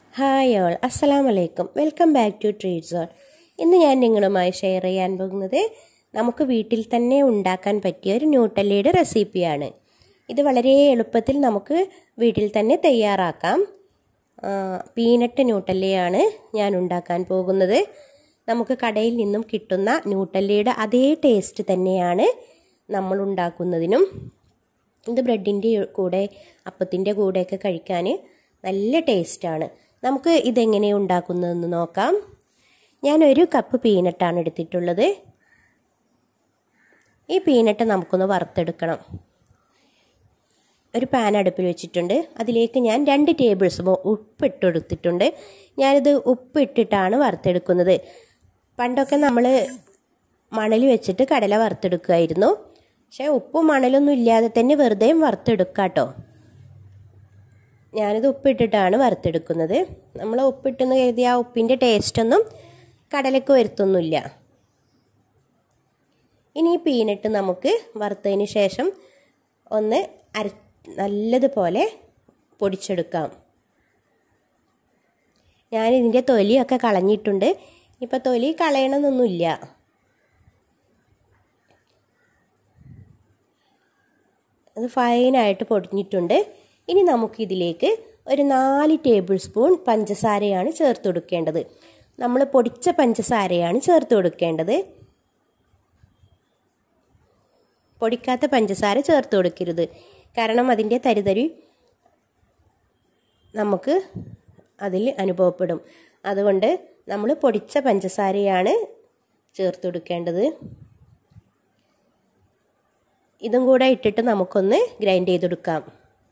hi all അസ്സലാം വലൈക്കും welcome back to treat zone ഇന്ന് ഞാൻ നിങ്ങളുമായി ഷെയർ ചെയ്യാൻ പോകുന്നത് നമുക്ക് വീട്ടിൽ തന്നെ ഉണ്ടാക്കാൻ പറ്റിയ ഒരു ന്യൂട്ടല്ലയുടെ റെസിപ്പിയാണ് ഇത് വളരെ എളുപ്പത്തിൽ നമുക്ക് വീട്ടിൽ തന്നെ തയ്യാറാക്കാം ആ, പീനട്ട് ന്യൂട്ടല്ലയാണ് ഞാൻ ഉണ്ടാക്കാൻ പോകുന്നത് നമുക്ക് കടയിൽ നിന്നും കിട്ടുന്ന ന്യൂട്ടല്ലയുടെ അതേ ടേസ്റ്റ് തന്നെയാണ് നമ്മൾ ഉണ്ടാക്കുന്നതിനും ഇത് ബ്രെഡിൻ്റെ കൂടെ അപ്പത്തിൻ്റെ കൂടെയൊക്കെ കഴിക്കാൻ നല്ല ടേസ്റ്റാണ് നമുക്ക് ഇതെങ്ങനെ ഉണ്ടാക്കുന്നതെന്ന് നോക്കാം ഞാൻ ഒരു കപ്പ് പീനട്ടാണ് എടുത്തിട്ടുള്ളത് ഈ പീനട്ട് നമുക്കൊന്ന് വറുത്തെടുക്കണം ഒരു പാൻ അടുപ്പിൽ വെച്ചിട്ടുണ്ട് അതിലേക്ക് ഞാൻ രണ്ട് ടേബിൾ സ്പൂൺ ഉപ്പ് ഇട്ടെടുത്തിട്ടുണ്ട് ഞാനിത് ഉപ്പ് ഇട്ടിട്ടാണ് വറുത്തെടുക്കുന്നത് പണ്ടൊക്കെ നമ്മൾ മണൽ വെച്ചിട്ട് കടല വറുത്തെടുക്കുമായിരുന്നു പക്ഷേ ഉപ്പും മണലൊന്നും ഇല്ലാതെ തന്നെ വെറുതെ വറുത്തെടുക്കാം കേട്ടോ ഞാനിത് ഉപ്പിട്ടിട്ടാണ് വറുത്തെടുക്കുന്നത് നമ്മൾ ഉപ്പിട്ടെന്ന് കരുതി ആ ഉപ്പിൻ്റെ ടേസ്റ്റൊന്നും കടലക്ക് വരുത്തൊന്നുമില്ല ഇനി ഈ പീനട്ട് നമുക്ക് വറുത്തതിന് ശേഷം ഒന്ന് അര നല്ലതുപോലെ പൊടിച്ചെടുക്കാം ഞാനിതിൻ്റെ തൊലിയൊക്കെ കളഞ്ഞിട്ടുണ്ട് ഇപ്പം തൊലി കളയണമെന്നൊന്നുമില്ല അത് ഫൈനായിട്ട് പൊടിഞ്ഞിട്ടുണ്ട് ഇനി നമുക്കിതിലേക്ക് ഒരു നാല് ടേബിൾ സ്പൂൺ പഞ്ചസാരയാണ് ചേർത്ത് കൊടുക്കേണ്ടത് നമ്മൾ പൊടിച്ച പഞ്ചസാരയാണ് ചേർത്ത് കൊടുക്കേണ്ടത് പൊടിക്കാത്ത പഞ്ചസാര ചേർത്ത് കൊടുക്കരുത് കാരണം അതിൻ്റെ തരിതരി നമുക്ക് അതിൽ അനുഭവപ്പെടും അതുകൊണ്ട് നമ്മൾ പൊടിച്ച പഞ്ചസാരയാണ് ചേർത്ത് കൊടുക്കേണ്ടത് ഇതും കൂടെ ഇട്ടിട്ട് നമുക്കൊന്ന് ഗ്രൈൻഡ് ചെയ്തെടുക്കാം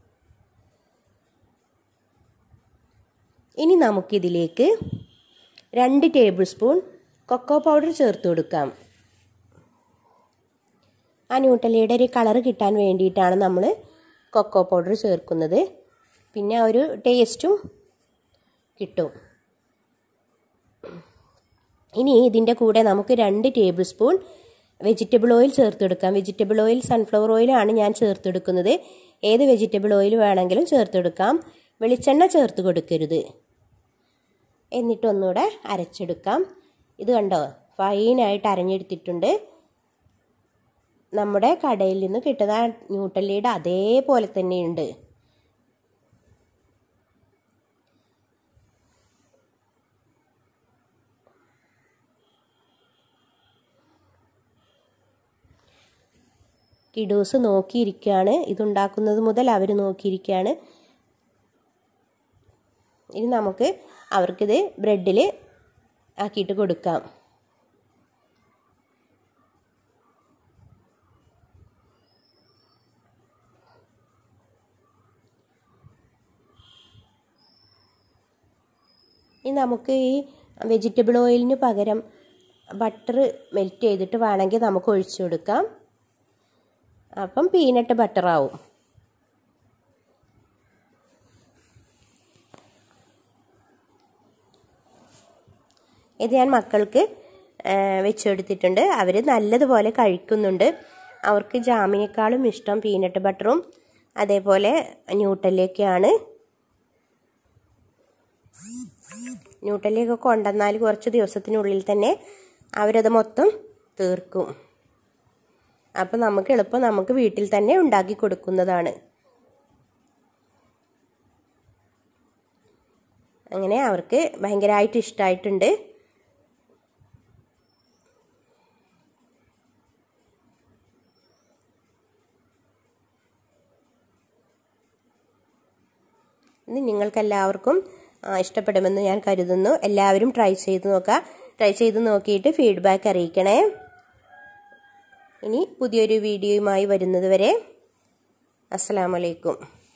ഇനി നമുക്കിതിലേക്ക് രണ്ട് ടേബിൾ സ്പൂൺ കൊക്കോ പൗഡർ ചേർത്ത് കൊടുക്കാം ആ ന്യൂട്ടലയുടെ ഒരു കളർ കിട്ടാൻ വേണ്ടിയിട്ടാണ് നമ്മൾ കൊക്കോ പൗഡർ ചേർക്കുന്നത് പിന്നെ ഒരു ടേസ്റ്റും കിട്ടും ഇനി ഇതിൻ്റെ കൂടെ നമുക്ക് രണ്ട് ടേബിൾ സ്പൂൺ വെജിറ്റബിൾ ഓയിൽ ചേർത്തെടുക്കാം വെജിറ്റബിൾ ഓയിൽ സൺഫ്ലവർ ഓയിലാണ് ഞാൻ ചേർത്തെടുക്കുന്നത് ഏത് വെജിറ്റബിൾ ഓയിൽ വേണമെങ്കിലും ചേർത്തെടുക്കാം വെളിച്ചെണ്ണ ചേർത്ത് കൊടുക്കരുത് എന്നിട്ടൊന്നുകൂടെ അരച്ചെടുക്കാം ഇത് കണ്ടോ ഫൈനായിട്ട് അരഞ്ഞെടുത്തിട്ടുണ്ട് നമ്മുടെ കടയിൽ നിന്ന് കിട്ടുന്ന ന്യൂട്ടല്ലയുടെ അതേപോലെ തന്നെയുണ്ട് കിഡൂസ് നോക്കിയിരിക്കുകയാണ് ഇതുണ്ടാക്കുന്നത് മുതൽ അവർ നോക്കിയിരിക്കുകയാണ് ഇനി നമുക്ക് അവർക്കിത് ബ്രെഡിൽ ആക്കിയിട്ട് കൊടുക്കാം ഇനി നമുക്ക് ഈ വെജിറ്റബിൾ ഓയിലിന് പകരം ബട്ടർ മെൽറ്റ് ചെയ്തിട്ട് വേണമെങ്കിൽ നമുക്ക് ഒഴിച്ചു കൊടുക്കാം അപ്പം പീനട്ട് ബട്ടറാവും ഇത് ഞാൻ മക്കൾക്ക് വെച്ചെടുത്തിട്ടുണ്ട് അവർ നല്ലതുപോലെ കഴിക്കുന്നുണ്ട് അവർക്ക് ജാമിനേക്കാളും ഇഷ്ടം പീനട്ട് ബട്ടറും അതേപോലെ ന്യൂട്ടല്ലയൊക്കെയാണ് ന്യൂട്ടല്ലയൊക്കെ കൊണ്ടുവന്നാൽ കുറച്ച് ദിവസത്തിനുള്ളിൽ തന്നെ അവരത് മൊത്തം തീർക്കും അപ്പം നമുക്ക് എളുപ്പം നമുക്ക് വീട്ടിൽ തന്നെ ഉണ്ടാക്കി കൊടുക്കുന്നതാണ് അങ്ങനെ അവർക്ക് ഭയങ്കരമായിട്ട് ഇഷ്ടമായിട്ടുണ്ട് ഇത് നിങ്ങൾക്കെല്ലാവർക്കും ഇഷ്ടപ്പെടുമെന്ന് ഞാൻ കരുതുന്നു എല്ലാവരും ട്രൈ ചെയ്ത് നോക്കുക ട്രൈ ചെയ്ത് നോക്കിയിട്ട് ഫീഡ്ബാക്ക് അറിയിക്കണേ ഇനി പുതിയൊരു വീഡിയോയുമായി വരുന്നത് വരെ അസ്സലാമലൈക്കും